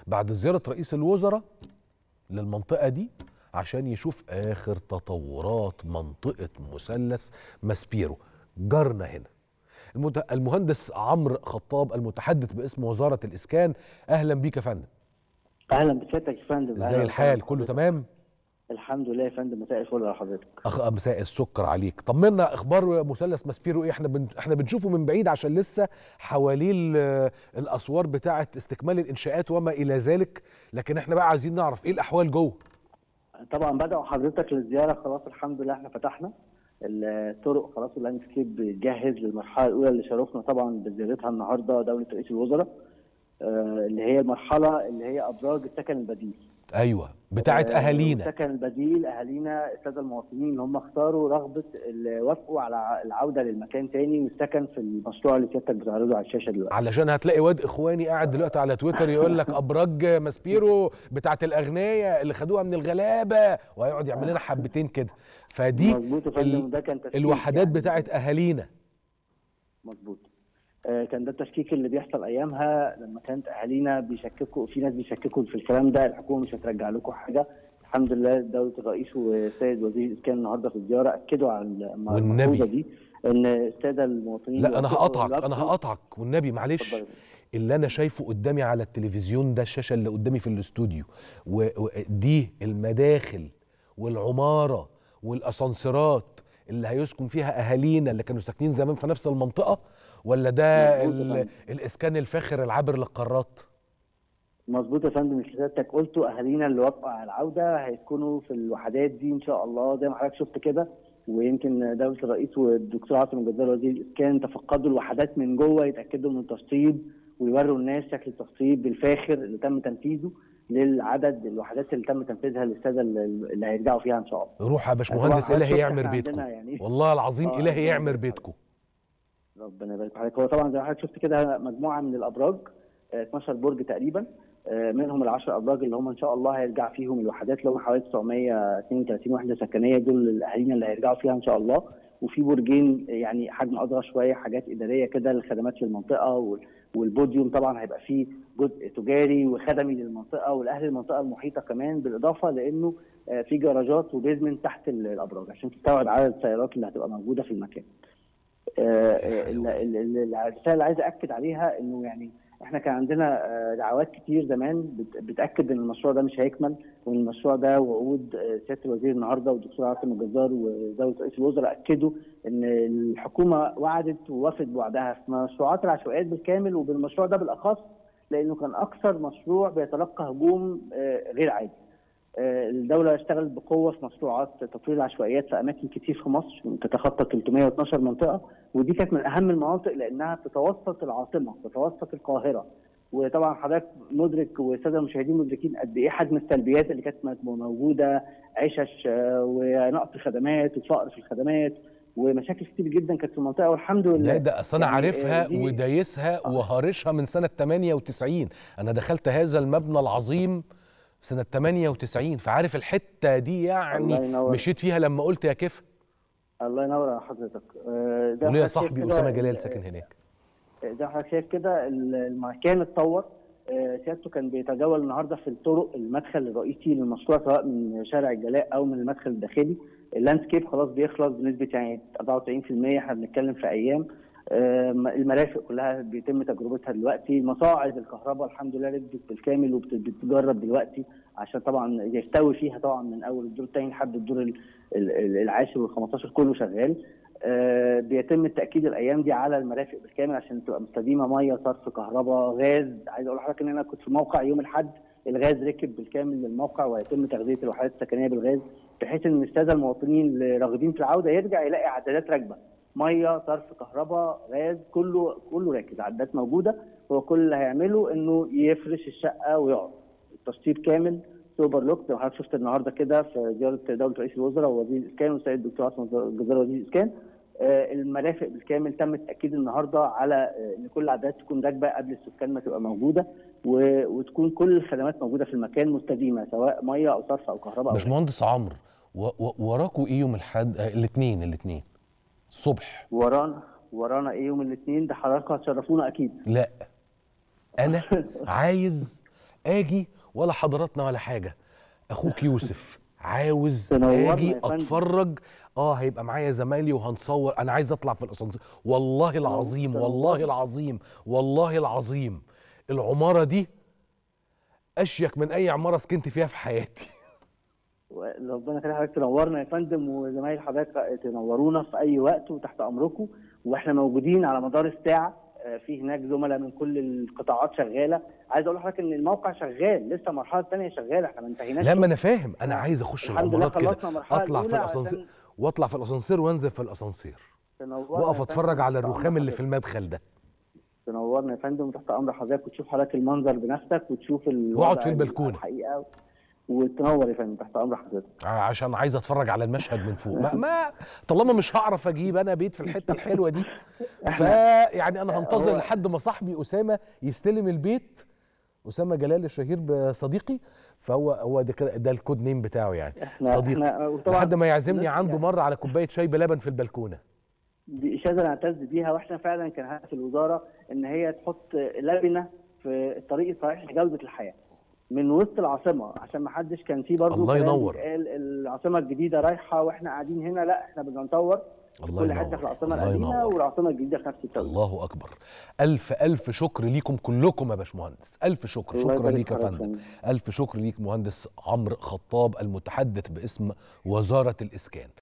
بعد زياره رئيس الوزراء للمنطقه دي عشان يشوف اخر تطورات منطقه مثلث ماسبيرو جارنا هنا المت- المهندس عمرو خطاب المتحدث باسم وزاره الاسكان اهلا بيك يا فندم اهلا بسيادتك يا فندم ازاي أهلاً الحال وسهلاً. كله تمام الحمد لله يا فندم مساء الفل على حضرتك أخ مساء السكر عليك طمنا اخبار مثلث ماسبيرو ايه احنا بن... احنا بنشوفه من بعيد عشان لسه حواليه ال- الاسوار بتاعه استكمال الانشاءات وما الى ذلك لكن احنا بقى عايزين نعرف ايه الاحوال جوه طبعا بدأوا حضرتك للزياره خلاص الحمد لله احنا فتحنا الطرق خلاص اللاندسكيب جاهز للمرحله الاولى اللي شرفنا طبعا بزيارتها النهارده دوله رئيس الوزراء آه، اللي هي المرحله اللي هي ابراج السكن البديل ايوه بتاعه آه، اهالينا السكن البديل اهالينا الساده المواطنين اللي هم اختاروا رغبه اللي وافقوا على العوده للمكان تاني والسكن في المشروع اللي سيادتك بتعرضه على الشاشه دلوقتي علشان هتلاقي واد اخواني قاعد دلوقتي على تويتر يقول لك ابراج ماسبيرو بتاعه الاغنياء اللي خدوها من الغلابه وهيقعد يعمل لنا حبتين كده فدي مظبوط يا فندم ال- وده كان تفكير الوحدات يعني. بتاعه اهالينا مظبوط آه، كان ده التشكيك اللي بيحصل ايامها لما كانت اهالينا بيشككوا في ناس بيشككوا في الكلام ده الحكومه مش هترجع لكم حاجه الحمد لله دوله الرئيس والسيد وزير الاسكان النهارده في الزياره اكدوا على الم- والنبي. الملحوظه دي ان الساده المواطنين لا انا يوافقوا هقطعك انا ويوافقوا. هقطعك والنبي معلش اتفضل. اللي انا شايفه قدامي على التلفزيون ده الشاشه اللي قدامي في الاستوديو و- ودي المداخل والعماره والاسانسيرات اللي هيسكن فيها اهالينا اللي كانوا ساكنين زمان في نفس المنطقه ولا ده مظبوط يا ال- فندم. الاسكان الفاخر العابر للقارات مظبوط يا فندم اللي سيادتك قلته اهالينا اللي وافقوا على العوده هيسكنوا في الوحدات دي ان شاء الله زي ما حضرتك شفت كده ويمكن دوله الرئيس والدكتور عاصم الجزار وزير الاسكان تفقدوا الوحدات من جوه يتاكدوا من التشطيب ويوروا الناس شكل التشطيب الفاخر اللي تم تنفيذه للعدد الوحدات اللي تم تنفيذها للساده اللي اللي هيرجعوا فيها ان شاء الله. روح يا باشمهندس طبعاً الهي حضرتك يعمر إحنا بيتكم عندنا يعني- والله العظيم آه، الهي ربنا يعمر يبارك بيتكم ربنا يبارك في حضرتك هو طبعا زي ما حضرتك شفت كده مجموعه من الابراج آه، 12 برج تقريبا آه، منهم ال 10 ابراج اللي هم ان شاء الله هيرجع فيهم الوحدات اللي هم حوالي 932 وحده سكنيه دول الاهالينا اللي هيرجعوا فيها ان شاء الله وفي برجين يعني حجم اصغر شويه حاجات اداريه كده للخدمات في المنطقه وال- والبوديوم طبعا هيبقى فيه جزء تجاري وخدمي للمنطقه والاهل المنطقه المحيطه كمان بالاضافه لانه آه، في جراجات وبيزمنت تحت ال- الابراج عشان تستوعب عدد السيارات اللي هتبقى موجوده في المكان. آه، ال- ال- ال- الرساله اللي عايز اكد عليها انه يعني احنا كان عندنا آه، دعوات كتير زمان بت- بتاكد ان المشروع ده مش هيكمل وان المشروع ده وعود آه، سياده الوزير النهارده والدكتور عاصم الجزار ودوله رئيس الوزراء اكدوا ان الحكومه وعدت ووفت بوعدها في مشروعات العشوائيات بالكامل وبالمشروع ده بالاخص لانه كان اكثر مشروع بيتلقى هجوم آه، غير عادي. آه، الدولة اشتغلت بقوة في مشروعات تطوير العشوائيات في أماكن كتير في مصر تتخطى 312 منطقة ودي كانت من أهم المناطق لأنها تتوسط العاصمة تتوسط القاهرة وطبعا حضرتك مدرك والسادة المشاهدين مدركين قد إيه حجم السلبيات اللي كانت موجودة عشش آه، ونقص خدمات وفقر في الخدمات ومشاكل كتير جدا كانت في المنطقة والحمد لله لا ده اصل انا يعني، عارفها آه، دي- ودايسها وهارشها من سنه 98 انا دخلت هذا المبنى العظيم سنه 98 فعارف الحته دي الله يعني ينور. مشيت فيها لما قلت يا كيف الله ينور على حضرتك آه، زي ما وليا حضرتك شايف صاحبي كده، اسامه جلال ال- ساكن هناك زي ما حضرتك شايف كده المكان اتطور آه، سيادته كان بيتجول النهارده في الطرق المدخل الرئيسي للمشروع سواء من شارع الجلاء او من المدخل الداخلي اللاندسكيب خلاص بيخلص بنسبه يعني 94% احنا بنتكلم في ايام آه، المرافق كلها بيتم تجربتها دلوقتي مصاعد الكهرباء الحمد لله ركبت بالكامل وبتتجرب دلوقتي عشان طبعا يستوي فيها طبعا من اول الدور الثاني لحد الدور ال- ال- ال- العاشر وال15 كله شغال آه، بيتم التاكيد الايام دي على المرافق بالكامل عشان تبقى مستديمه ميه صرف كهرباء غاز عايز اقول لحضرتك ان انا كنت في موقع يوم الاحد الغاز ركب بالكامل للموقع وهيتم تغذيه الوحدات السكنيه بالغاز بحيث ان الساده المواطنين اللي راغبين في العوده يرجع يلاقي عدادات راكبه ميه صرف كهرباء غاز كله كله راكب عدادات موجوده هو كل اللي هيعمله انه يفرش الشقه ويقعد التشطيب كامل سوبر لوك زي ما حضرتك شفت النهارده كده في زياره دوله رئيس الوزراء ووزير الاسكان والسيد الدكتور عاصم الجزار وزير الاسكان آه، المرافق بالكامل تم التاكيد النهارده على آه، ان كل العدادات تكون راكبه قبل السكان ما تبقى موجوده و- وتكون كل الخدمات موجوده في المكان مستديمه سواء ميه او صرف او كهرباء او غاز. باشمهندس عمرو و- و- وراكوا ايه يوم الاحد الاثنين الاثنين الصبح ورانا ورانا ايه يوم الاثنين ده حضراتكم هتشرفونا اكيد لا انا عايز اجي ولا حضراتنا ولا حاجه اخوك يوسف عاوز تنورنا اجي يا فندم. اتفرج اه هيبقى معايا زمايلي وهنصور انا عايز اطلع في الاسانسير والله العظيم تنورنا. والله العظيم والله العظيم العماره دي اشيك من اي عماره سكنت فيها في حياتي ربنا يخلي حضرتك تنورنا يا فندم وزمايل حضرتك تنورونا في اي وقت وتحت امركم واحنا موجودين على مدار الساعه آه، في هناك زملاء من كل القطاعات شغاله عايز اقول لحضرتك ان الموقع شغال لسه المرحله الثانيه شغاله احنا ما انتهيناش لا ما انا فاهم انا عايز اخش الحمد لله العمارات كده خلصنا المرحله اطلع في الأولى الاسانسير عشان واطلع في الاسانسير وانزل في الاسانسير تنورنا واقف يا اتفرج فندم على وتحت الرخام أمر اللي في المدخل ده تنورنا يا فندم وتحت امر حضرتك وتشوف حضرتك المنظر بنفسك وتشوف الوضع واقعد في البلكونة. الحقيقه وتنور يا فندم تحت امر حضرتك عشان عايز اتفرج على المشهد من فوق ما, ما طالما مش هعرف اجيب انا بيت في الحته الحلوه دي فيعني انا هنتظر هو- لحد ما صاحبي اسامه يستلم البيت اسامه جلال الشهير بصديقي فهو هو ده كده ده الكود نيم بتاعه يعني احنا صديقي احنا وطبعا لحد ما يعزمني الناس عنده يعني مره على كوبايه شاي بلبن في البلكونه دي اشاده نعتز بيها واحنا فعلا كان هدف الوزاره ان هي تحط لبنه في الطريق الصحيح لجوده الحياه من وسط العاصمه عشان ما حدش كان فيه برضه الله كلام ينور. بيتقال العاصمه الجديده رايحه واحنا قاعدين هنا لا احنا بدنا نطور الله كل حته ينور في العاصمه الله القديمه ينور والعاصمه الجديده في نفس التوقيت الله اكبر الف الف شكر ليكم كلكم يا باشمهندس الف شكر الله شكرا يبارك ليك يا حضرتك فندم فندم. الف شكر ليك مهندس عمرو خطاب المتحدث باسم وزاره الاسكان